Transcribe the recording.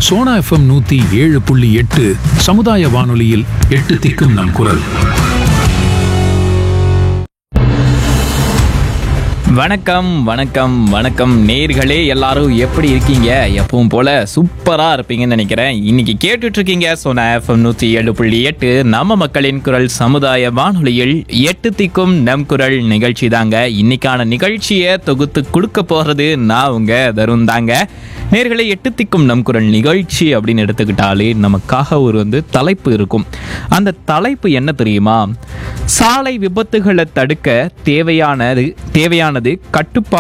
Sona FM நூத்தி ஏழு புள்ளி எட்டு சமுதாய வானொலியில் எட்டு திக்கும் நம் குரல் வணக்கம் வணக்கம் வணக்கம் நேர்களே எல்லாரும் எப்படி இருக்கீங்க எப்பவும் போல சூப்பரா இருப்பீங்கன்னு நினைக்கிறேன் இன்னைக்கு கேட்டுட்டு இருக்கீங்க சோனா எஃப்எம் நூத்தி ஏழு புள்ளி எட்டு நம்ம மக்களின் குரல் சமுதாய வானொலியில் எட்டு திக்கும் நம் குரல் நிகழ்ச்சி தாங்க இன்னைக்கான நிகழ்ச்சியை தொகுத்து கொடுக்க போறது நான் உங்க தருண் தாங்க நேர்களை எட்டு திக்கும் நம் குரல் நிகழ்ச்சி அப்படின்னு எடுத்துக்கிட்டாலே நமக்காக ஒரு வந்து தலைப்பு இருக்கும் அந்த தலைப்பு என்ன தெரியுமா சாலை விபத்துகளை தடுக்க தேவையானது தேவையானது கட்டுப்பாடு